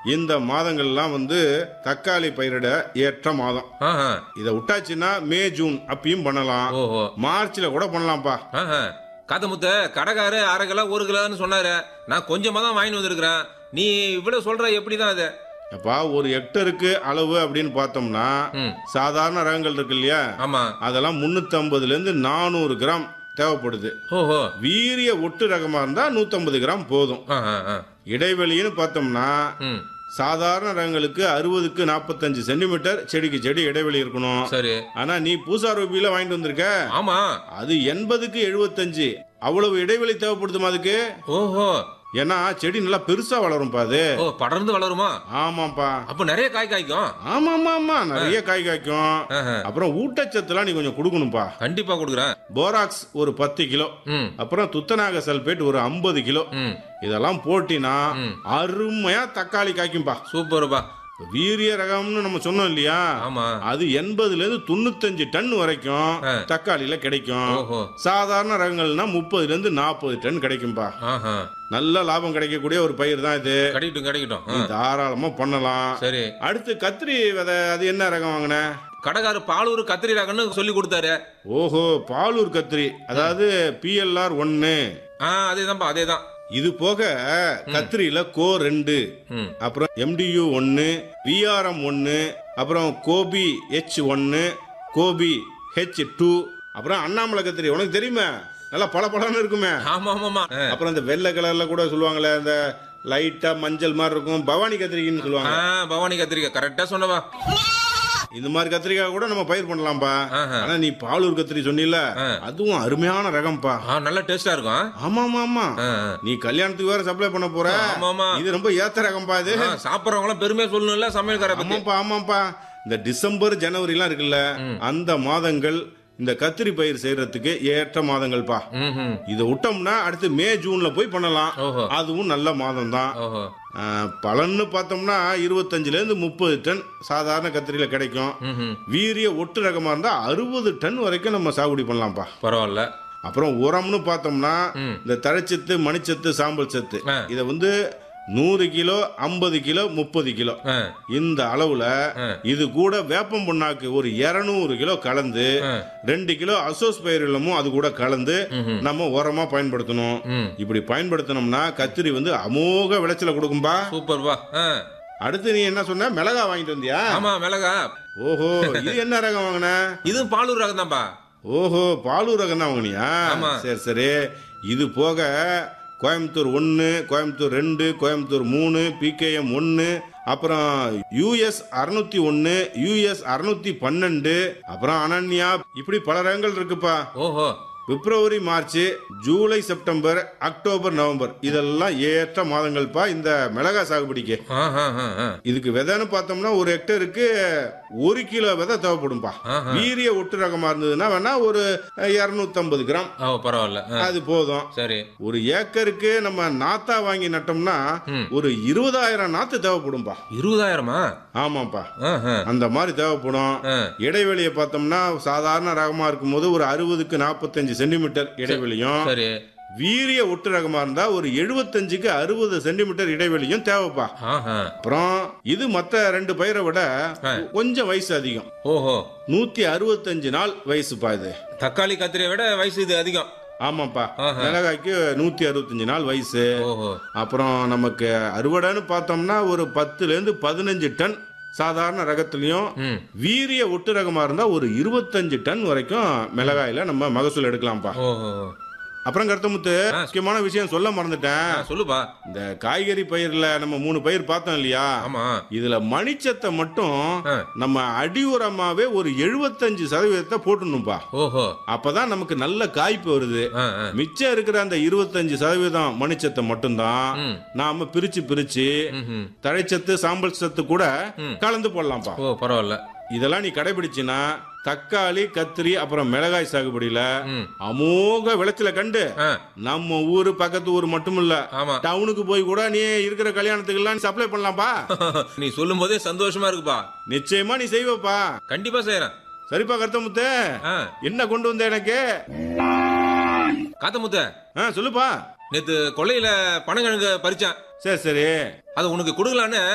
இந்த மாதங்கள்லாம் வந்து தக்காளி பயிரிட ஏற்ற மாதம் ஆஹா. இதை விட்டாச்சுன்னா மே ஜூன் அப்பயும் பண்ணலாம் ஓஹோ மார்ச்ல கூட பண்ணலாம்ப்பா ஆஹா. காத்தமுத்த கடைக்காரு அரை கிலோ ஒரு கிலோன்னு சொன்னாரு நான் கொஞ்சமா தான் வாங்கிட்டு வந்திருக்கிறேன் நீ இவ்வளவு சொல்ற எப்படிதான் அது அப்பா ஒரு ஹெக்டருக்கு அளவு அப்படின்னு பார்த்தோம்னா ம். சாதாரண ரகங்கள் இருக்கு இல்லையா ஆமா அதெல்லாம் முன்னூத்தி இருந்து நானூறு கிராம் தேவைப்படுது ஓஹோ வீரிய ஒட்டு ரகமா இருந்தா 150 கிராம் போதும் ஆஹா, ஆ. இடைவெளின்னு பார்த்தோம்னா ம் சாதாரண ரகங்களுக்கு அறுபதுக்கு நாற்பத்தஞ்சு சென்டிமீட்டர் செடிக்கு செடி இடைவெளி இருக்கணும் சரி ஆனா நீ பூசா ரூபியில வாங்கிட்டு வந்திருக்க ஆமா அது எண்பதுக்கு எழுபத்தஞ்சு அவ்வளவு இடைவெளி தேவைப்படுதுமா அதுக்கு ஓஹோ ஏன்னா செடி நல்லா பெருசா வளரும்பா அது ஓ படர்ந்து வளருமா ஆமாப்பா அப்ப நிறைய காய் காய்க்கும் ஆமா ஆமா ஆமா நிறைய காய் காய்க்கும் ஆஹா. அப்புறம் ஊட்டச்சத்துலாம் நீ கொஞ்சம் கொடுக்கணும்ப்பா கண்டிப்பா கொடுக்குறேன் போராக்ஸ் ஒரு பத்து கிலோ ம் அப்புறம் துத்தநாக சல்பேட் ஒரு ஐம்பது கிலோ ம் இதெல்லாம் போட்டினா அருமையா தக்காளி காய்க்கும்பா சூப்பர்ப்பா இப்ப வீரிய ரகம்னு நம்ம சொன்னோம் இல்லையா ஆமா அது எண்பதுல இருந்து தொண்ணூத்தஞ்சு டன் வரைக்கும் தக்காளியில கிடைக்கும் ஓஹோ சாதாரண ரகங்கள்னா முப்பதுல இருந்து நாற்பது டன் கிடைக்கும்பா ஆஹா நல்ல லாபம் கிடைக்கக்கூடிய ஒரு பயிர் தான் இது கிடைக்கட்டும் கிடைக்கட்டும் நீ ஆ, தாராளமா பண்ணலாம் சரி அடுத்து கத்திரி விதை அது என்ன ரகம் வாங்கின கடைக்காரு பாலூர் கத்திரி ரகம்னு சொல்லி கொடுத்தாரு ஓஹோ பாலூர் கத்திரி அதாவது பிஎல்ஆர் ஒன்னு ஆ அதேதான்ப்பா அதேதான் இது போக கத்திரியில கோ ரெண்டு ம் அப்புறம் எம்டியு ஒன்னு விஆர்எம் ஒன்னு அப்புறம் கோபி ஹெச் ஒன்னு கோபி ஹெச் டூ அப்புறம் அண்ணாமலை கத்திரி உனக்கு தெரியுமா நல்லா பல இருக்குமே ஆமா ஆமாமா ஆ. அப்புறம் இந்த வெள்ளை கலர்ல கூட சொல்லுவாங்களே இந்த லைட்டா மஞ்சள் மாதிரி இருக்கும் பவானி கத்திரிக்கைன்னு ஆ சொல்லுவாங்க பவானி கத்திரிக்காய் கரெக்டா சொன்னவா இந்த மாதிரி கத்திரிக்காய் கூட நம்ம பயிர் பண்ணலாம்பா ஆஹா. ஆனா நீ பாலூர் கத்திரி சொன்னில அதுவும் அருமையான ரகம்பா ஆ நல்ல டேஸ்டா இருக்கும் ஆமா ஆமா ஆமா ஆ, நீ கல்யாணத்துக்கு வேற சப்ளை பண்ண போற ஆமா, ஆமா. இது ரொம்ப ஏத்த ரகம்பா இது ஆ, சாப்பிடுறவங்க எல்லாம் பெருமையா சொல்லணும்ல சமையல்கார பத்தி ஆமாப்பா ஆமாப்பா இந்த டிசம்பர் ஜனவரி எல்லாம் இருக்குல்ல அந்த மாதங்கள் இந்த கத்திரி பயிர் செய்யறதுக்கு ஏற்ற மாதங்கள்ப்பா ம் ம் இதை விட்டோம்னா அடுத்து மே ஜூன்ல போய் பண்ணலாம் ஓஹோ அதுவும் நல்ல மாதம் தான் ஓஹோ பலன்னு பார்த்தோம்னா இருபத்தஞ்சுல இருந்து முப்பது டன் சாதாரண கத்திரியில கிடைக்கும் ம் ம் வீரிய ஒட்டு ரகமா இருந்தா அறுபது டன் வரைக்கும் நம்ம சாகுபடி பண்ணலாம்ப்பா பரவாயில்ல அப்புறம் உரம்னு பார்த்தோம்னா ம். இந்த தழைச்சத்து மணிச்சத்து சாம்பல் சத்து ஆ. இதை வந்து நூறு கிலோ ஐம்பது கிலோ முப்பது கிலோ ஆ, இந்த அளவுல ஆ. இது கூட வேப்பம் புண்ணாக்கு ஒரு 200 கிலோ கலந்து ஆ. ரெண்டு கிலோ அசோஸ் பயிரிலமும் அது கூட கலந்து ம்ஹும். நம்ம உரமா பயன்படுத்தணும் ம் இப்படி பயன்படுத்தினோம்னா கத்திரி வந்து அமோக விளைச்சல கொடுக்கும்பா சூப்பர்ப்பா ஆ அடுத்து நீ என்ன சொன்ன மிளகா வாங்கிட்டு வந்தியா ஆமா மிளகா ஓஹோ இது என்ன ரகம் வாங்கின இதுவும் பாலூர் ரகம் தான்ப்பா ஓஹோ பாலூர் ரகம் தான் வாங்கினியா ஆமா. சரி சரி இது போக கோயம்புத்தூர் ஒன்று கோயம்புத்தூர் ரெண்டு கோயம்புத்தூர் மூணு பிகேஎம் ஒன்று அப்புறம் யூஎஸ் அறுநூத்தி ஒன்று யூஎஸ் அறுநூத்தி பன்னெண்டு அப்புறம் அனன்யா இப்படி பல ரகங்கள் இருக்குப்பா ஓஹோ February March July September October November இதெல்லாம் ஏற்ற மாதங்கள்ப்பா இந்த மிளகா சாகுபடிக்கு ஆஹா ஆஹா, ஆ. இதுக்கு விதைன்னு பார்த்தோம்னா ஒரு ஹெக்டருக்கு ஒரு கிலோ விதை தேவைப்படும்பா ஆஹா. வீரிய ஒட்டு ரகமா இருந்ததுன்னா வேணா ஒரு இருநூத்தம்பது கிராம் ஓ பரவாயில்ல ஆ, அது போதும் சரி ஒரு ஏக்கருக்கு நம்ம நாத்தா வாங்கி நட்டோம்னா ம். ஒரு இருபதாயிரம் நாத்து தேவைப்படும்பா இருபதாயிரமா ஆமாப்பா ஆஹா, அந்த மாதிரி தேவைப்படும் ஆ. இடைவெளியை பார்த்தோம்னா சாதாரண ரகமா இருக்கும்போது ஒரு அறுபதுக்கு நாற்பத்தஞ்சு சென்டிமீட்டர் இடைவெளியும் சரி வீரிய ஒட்டு ரகமா இருந்தா ஒரு எழுபத்தஞ்சுக்கு அறுபது சென்டிமீட்டர் இடைவெளியும் தேவைப்பா ஆஹா அப்புறம் இது மத்த ரெண்டு பயிரை விட ஆ. கொஞ்சம் வயசு அதிகம் ஓஹோ நூத்தி அறுபத்தஞ்சு நாள் வயசுப்பா இது தக்காளி கத்திரியை விட வயசு இது அதிகம் ஆமாப்பா ஆஹா. மிளகாய்க்கு நூத்தி அறுபத்தஞ்சு நாள் வயசு ஓஹோ அப்புறம் நமக்கு அறுவடைன்னு பார்த்தோம்னா ஒரு பத்துல இருந்து பதினஞ்சு டன் சாதாரண ரகத்துலயும் ம் வீரிய ஒட்டு ரகமா இருந்தா ஒரு இருபத்தஞ்சு டன் வரைக்கும் மிளகாயில நம்ம மகசூல் எடுக்கலாம்ப்பா ஓஹோ அப்புறம் கருத்தமுத்து முக்கியமான விஷயம் சொல்ல மறந்துட்டேன் ஆ, சொல்லுப்பா இந்த காய்கறி பயிர்ல நம்ம மூணு பயிர் பார்த்தோம் இல்லையா ஆமா இதுல மணிச்சத்தை மட்டும் ஆ. நம்ம அடி உரமாவே ஒரு எழுபத்தஞ்சு சதவீதத்தை போட்டுணும்பா ஓஹோ அப்பதான் நமக்கு நல்ல காய்ப்பு வருது ஆ, ஆ. மிச்சம் இருக்கிற அந்த இருபத்தஞ்சு சதவீதம் மணிச்சத்தை மட்டும்தான் ம். நாம பிரிச்சு பிரிச்சு ம்ஹும். தழைச்சத்து சாம்பல் சத்து கூட ம். கலந்து போடலாம்ப்பா ஓ பரவாயில்ல இதெல்லாம் நீ கடைபிடிச்சினா தக்காளி கத்திரி அப்புறம் மிளகாய் சாகுபடியில ம் அமோக விளைச்சல கண்டு ஆ, நம்ம ஊரு பக்கத்து ஊர் மட்டும் இல்ல ஆமா டவுனுக்கு போய் கூட நீ இருக்கிற கல்யாணத்துக்கு எல்லாம் சப்ளை பண்ணலாம்ப்பா நீ சொல்லும் போதே சந்தோஷமா இருக்குப்பா நிச்சயமா நீ செய்வப்பா கண்டிப்பா செய்யறேன் சரிப்பா கருத்தமுத்து ஆ, என்ன கொண்டு வந்த எனக்கு காத்தமுத்த ஆ சொல்லுப்பா நேத்து கொள்ளையில பனங்கிழங்கு பறிச்சேன் சரி சரி அது உனக்கு கொடுக்கலான்னு